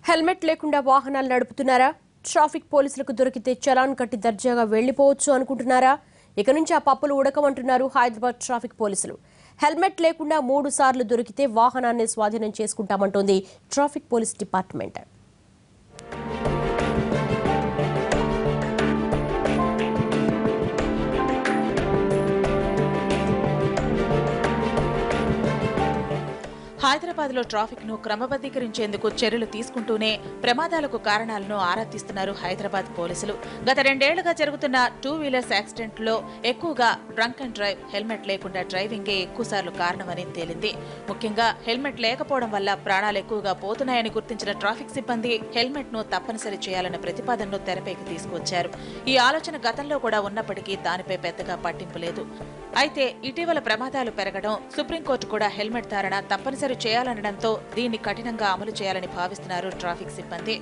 helmet లేకుండా వాహనాలు నడుపుతున్నారా traffic పోలీసులకు దొరికితే చలాన్ కట్టి దర్జాగా వెళ్లిపోవచ్చు అనుకుంటున్నారా ఇక నుంచి ఆ పప్పులు ఉడకమంటున్నారు హైదరాబాద్ ట్రాఫిక్ పోలీసులు హెల్మెట్ లేకుండా మూడు సార్లు దొరికితే వాహనాన్ని స్వాధీనం చేసుకుంటామంటోంది ట్రాఫిక్ పోలీస్ డిపార్ట్మెంట్ హైదరాబాద్ లో ట్రాఫిక్ ను క్రమబద్ధీకరించేందుకు చర్యలు తీసుకుంటూనే ప్రమాదాలకు కారణాలను ఆరా తీస్తున్నారు హైదరాబాద్ పోలీసులు గత రెండేళ్లుగా జరుగుతున్న టూ వీలర్స్ యాక్సిడెంట్ లో ఎక్కువగా డ్రంక్ అండ్ డ్రైవ్ హెల్మెట్ లేకుండా డ్రైవింగే ఎక్కువసార్లు కారణమని తేలింది ముఖ్యంగా హెల్మెట్ లేకపోవడం వల్ల ప్రాణాలు ఎక్కువగా పోతున్నాయని గుర్తించిన ట్రాఫిక్ సిబ్బంది హెల్మెట్ ను తప్పనిసరి చేయాలన్న ప్రతిపాదనను తెరపైకి తీసుకొచ్చారు ఈ ఆలోచన గతంలో కూడా ఉన్నప్పటికీ దానిపై పెద్దగా పట్టింపు లేదు అయితే ఇటీవల ప్రమాదాలు పెరగడం సుప్రీంకోర్టు కూడా హెల్మెట్ ధారణ తప్పనిసరి చేయాలనడంతో దీన్ని కఠినంగా అమలు చేయాలని భావిస్తున్నారు ట్రాఫిక్ సిబ్బంది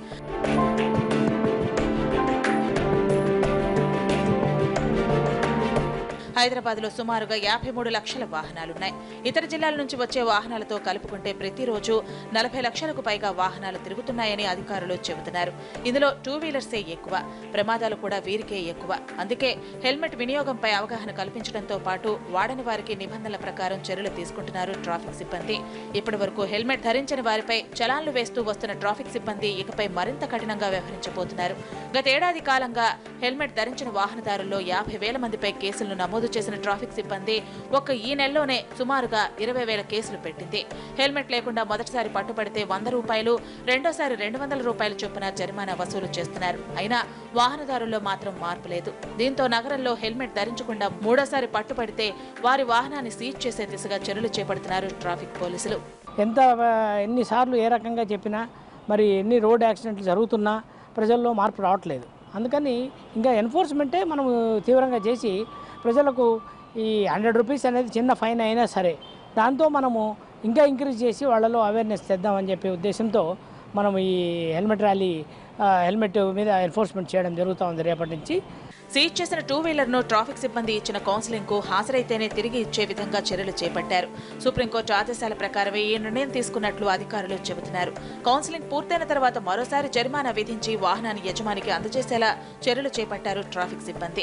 హైదరాబాద్ లో సుమారుగా యాభై మూడు లక్షల వాహనాలున్నాయి ఇతర జిల్లాల నుంచి వచ్చే వాహనాలతో కలుపుకుంటే ప్రతిరోజు నలభై లక్షలకు పైగా వాహనాలు తిరుగుతున్నాయని అధికారులు చెబుతున్నారు ఇందులో టూ వీలర్సే ఎక్కువ ప్రమాదాలు కూడా వీరికే ఎక్కువ అందుకే హెల్మెట్ వినియోగంపై అవగాహన కల్పించడంతో పాటు వాడని వారికి నిబంధనల ప్రకారం చర్యలు తీసుకుంటున్నారు ట్రాఫిక్ సిబ్బంది ఇప్పటి వరకు హెల్మెట్ ధరించని వారిపై చలాన్లు వేస్తూ వస్తున్న ట్రాఫిక్ సిబ్బంది ఇకపై మరింత కఠినంగా వ్యవహరించబోతున్నారు గతేడాది కాలంగా హెల్మెట్ ధరించిన వాహనదారుల్లో యాభై వేల మందిపై కేసులను నమోదు చేసిన ట్రాఫిక్ సిబ్బంది ఒక్క ఈ నెలలోనే సుమారుగా ఇరవై వేల కేసులు పెట్టింది హెల్మెట్ లేకుండా మొదటిసారి పట్టుబడితే వంద రూపాయలు రెండోసారి రెండు వందల రూపాయల చొప్పున జరిమానా వసూలు చేస్తున్నారు అయినా వాహనదారుల్లో మాత్రం మార్పు లేదు దీంతో నగరంలో హెల్మెట్ ధరించకుండా మూడోసారి పట్టుబడితే వారి వాహనాన్ని సీజ్ చేసే దిశగా చర్యలు చేపడుతున్నారు ట్రాఫిక్ పోలీసులు ఎంత ఆ, ఎన్నిసార్లు ఏ రకంగా చెప్పినా మరి ఎన్ని రోడ్ యాక్సిడెంట్లు జరుగుతున్నా ప్రజల్లో మార్పు రావట్లేదు అందుకని ఇంకా ఎన్ఫోర్స్మెంటే మనం తీవ్రంగా చేసి ప్రజలకు ఈ హండ్రెడ్ రూపీస్ అనేది చిన్న ఫైన్ అయినా సరే దాంతో మనము ఇంకా ఇంక్రీజ్ చేసి వాళ్ళలో అవేర్నెస్ తెద్దామని చెప్పే ఉద్దేశంతో మనం ఈ హెల్మెట్ ర్యాలీ ఆ, హెల్మెట్ మీద ఎన్ఫోర్స్మెంట్ చేయడం జరుగుతూ ఉంది రేపటి నుంచి సీజ్ చేసిన టూ వీలర్ ను ట్రాఫిక్ సిబ్బంది ఇచ్చిన కౌన్సిలింగ్ కు హాజరైతేనే తిరిగి ఇచ్చే విధంగా చర్యలు చేపట్టారు సుప్రీంకోర్టు ఆదేశాల ప్రకారమే ఈ నిర్ణయం తీసుకున్నట్లు అధికారులు చెబుతున్నారు కౌన్సిలింగ్ పూర్తయిన తర్వాత మరోసారి జరిమానా విధించి వాహనాన్ని యజమానికి అందజేసేలా చర్యలు చేపట్టారు ట్రాఫిక్ సిబ్బంది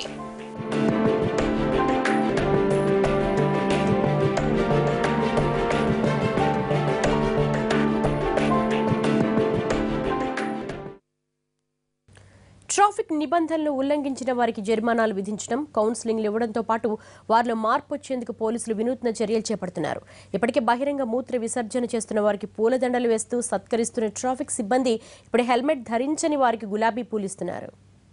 ట్రాఫిక్ నిబంధనలు ఉల్లంఘించిన వారికి జరిమానాలు విధించడం కౌన్సిలింగ్లు ఇవ్వడంతో పాటు వారిలో మార్పు వచ్చేందుకు పోలీసులు వినూత్న చర్యలు చేపడుతున్నారు ఇప్పటికే బహిరంగ మూత్ర విసర్జన చేస్తున్న వారికి పూలదండలు వేస్తూ సత్కరిస్తున్న ట్రాఫిక్ సిబ్బంది ఇప్పుడు హెల్మెట్ ధరించని వారికి గులాబీ పూలిస్తున్నారు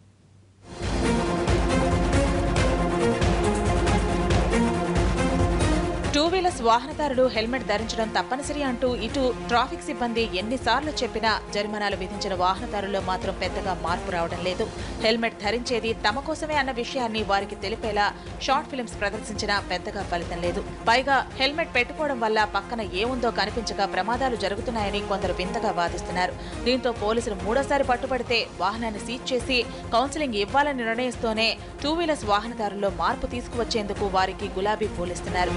టూ వీలర్స్ వాహనదారులు హెల్మెట్ ధరించడం తప్పనిసరి అంటూ ఇటు ట్రాఫిక్ సిబ్బంది ఎన్నిసార్లు చెప్పినా జరిమానాలు విధించిన వాహనదారుల్లో మాత్రం పెద్దగా మార్పు రావడం లేదు హెల్మెట్ ధరించేది తమ కోసమే అన్న విషయాన్ని వారికి తెలిపేలా షార్ట్ ఫిల్మ్స్ ప్రదర్శించినా పెద్దగా ఫలితం లేదు పైగా హెల్మెట్ పెట్టుకోవడం వల్ల పక్కన ఏముందో కనిపించక ప్రమాదాలు జరుగుతున్నాయని కొందరు వింతగా వాదిస్తున్నారు దీంతో పోలీసులు మూడోసారి పట్టుబడితే వాహనాన్ని సీజ్ చేసి కౌన్సిలింగ్ ఇవ్వాలని నిర్ణయిస్తూనే టూ వీలర్స్ వాహనదారుల్లో మార్పు తీసుకువచ్చేందుకు వారికి గులాబీ పూలిస్తున్నారు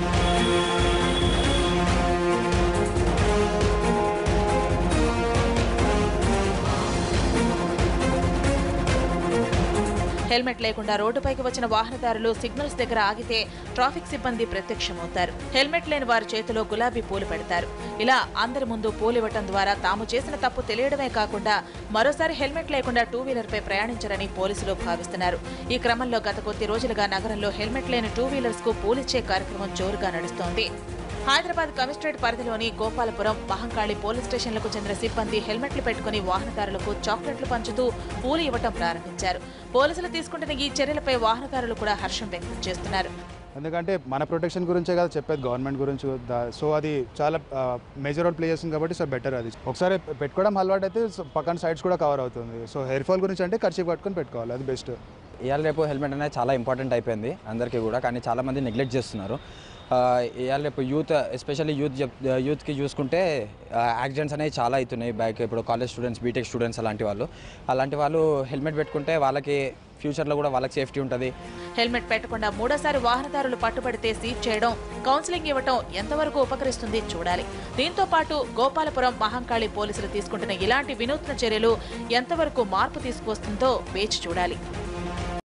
హెల్మెట్ లేకుండా రోడ్డుపైకి వచ్చిన వాహనదారులు సిగ్నల్స్ దగ్గర ఆగితే ట్రాఫిక్ సిబ్బంది ప్రత్యక్షమవుతారు హెల్మెట్ లేని వారి చేతిలో గులాబీ పూలు పెడతారు ఇలా అందరి ముందు పూలు ఇవ్వటం ద్వారా తాము చేసిన తప్పు తెలియడమే కాకుండా మరోసారి హెల్మెట్ లేకుండా టూ వీలర్ పై ప్రయాణించరని పోలీసులు భావిస్తున్నారు ఈ క్రమంలో గత కొద్ది రోజులుగా నగరంలో హెల్మెట్ లేని టూ వీలర్స్ కు పూలిచ్చే కార్యక్రమం జోరుగా నడుస్తోంది హైదరాబాద్ కమిషనరేట్ పరిధిలోని గోపాలపురం మహంకాళి పోలీస్ స్టేషన్లకు చెందిన సిబ్బంది హెల్మెట్లు పెట్టుకుని వాహనదారులకు చాక్లెట్లు పంచుతూ పూలు ఇవ్వటం ప్రారంభించారు పోలీసులు తీసుకుంటున్న ఈ చర్యలపై వాహనదారులు కూడా హర్షం వ్యక్తం చేస్తున్నారు ఎందుకంటే మన ప్రొటెక్షన్ గురించే కదా చెప్పేది గవర్నమెంట్ గురించి దా- సో అది చాలా మేజర్ రోల్ ప్లే చేస్తుంది కాబట్టి సో బెటర్ అది ఒకసారి పెట్టుకోవడం అలవాటు అయితే సో పక్కన సైడ్స్ కూడా కవర్ అవుతుంది సో హెయిర్ ఫాల్ గురించి అంటే ఖర్చు పట్టుకొని పెట్టుకోవాలి అది బెస్ట్ ఇవాళ రేపు హెల్మెట్ అనేది చాలా ఇంపార్టెంట్ అయిపోయింది అందరికీ కూడా కానీ చాలామంది నెగ్లెక్ట్ చేస్తున్నారు ఆ, ఇవాళ రేపు యూత్ ఎస్పెషల్లీ యూత్ చెప్ యూత్కి చూసుకుంటే యాక్సిడెంట్స్ అనేవి చాలా అవుతున్నాయి బైక్ ఇప్పుడు కాలేజ్ స్టూడెంట్స్ బీటెక్ స్టూడెంట్స్ అలాంటి వాళ్ళు అలాంటి వాళ్ళు హెల్మెట్ పెట్టుకుంటే వాళ్ళకి ఫ్యూచర్లో కూడా వాళ్ళకి సేఫ్టీ ఉంటుంది హెల్మెట్ పెట్టకుండా మూడోసారి వాహనదారులు పట్టుబడితే సీజ్ చేయడం కౌన్సిలింగ్ ఇవ్వటం ఎంతవరకు ఉపకరిస్తుంది చూడాలి దీంతో పాటు గోపాలపురం మహంకాళి పోలీసులు తీసుకుంటున్న ఇలాంటి వినూత్న చర్యలు ఎంతవరకు మార్పు తీసుకువస్తుందో వేచి చూడాలి